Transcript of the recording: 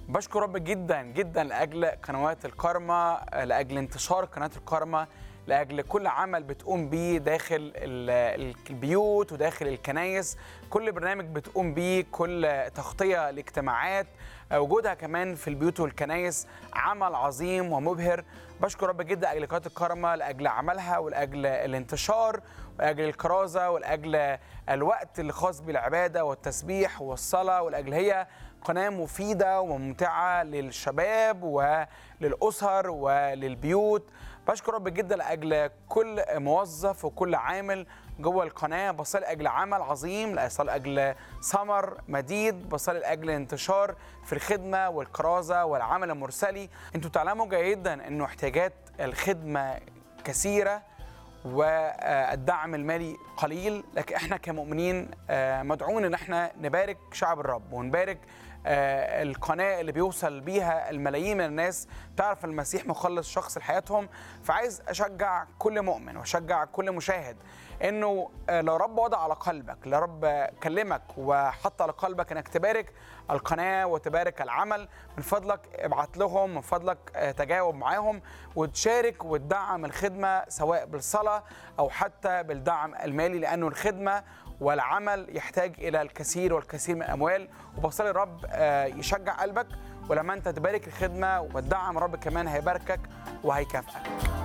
بشكر رب جدا جدا لاجل قنوات الكارما لاجل انتشار قناه الكارما لاجل كل عمل بتقوم بيه داخل ال- البيوت وداخل الكنايس كل برنامج بتقوم بيه كل تغطيه لاجتماعات وجودها كمان في البيوت والكنايس عمل عظيم ومبهر بشكر رب جدا لاجل قناه الكارما لاجل عملها ولاجل الانتشار ولاجل الكرازه ولاجل الوقت اللي خاص بالعباده والتسبيح والصلاه ولاجل هي قناه مفيده وممتعه للشباب وللاسر وللبيوت بشكر رب جدا لاجل كل موظف وكل عامل جوه القناه بصلي لاجل عمل عظيم بصلي لاجل ثمر مديد بصلي لاجل انتشار في الخدمه والكرازه والعمل المرسلي انتوا تعلموا جيدا انه احتياجات الخدمه كثيره والدعم المالي قليل لكن احنا كمؤمنين آه، مدعون ان احنا نبارك شعب الرب ونبارك آه، القناه اللي بيوصل بيها الملايين من الناس تعرف المسيح مخلص شخص لحياتهم فعايز اشجع كل مؤمن واشجع كل مشاهد انه آه، لو رب وضع على قلبك لو رب كلمك وحط على قلبك انك تبارك القناه وتبارك العمل من فضلك ابعت لهم من فضلك آه، تجاوب معاهم وتشارك وتدعم الخدمه سواء بالصلاه او حتى بالدعم المالي لانه الخدمه والعمل يحتاج الى الكثير والكثير من الاموال وبصلي الرب آه، يشجع قلبك ولما انت تبارك الخدمه وتدعم رب كمان هيباركك وهيكافئك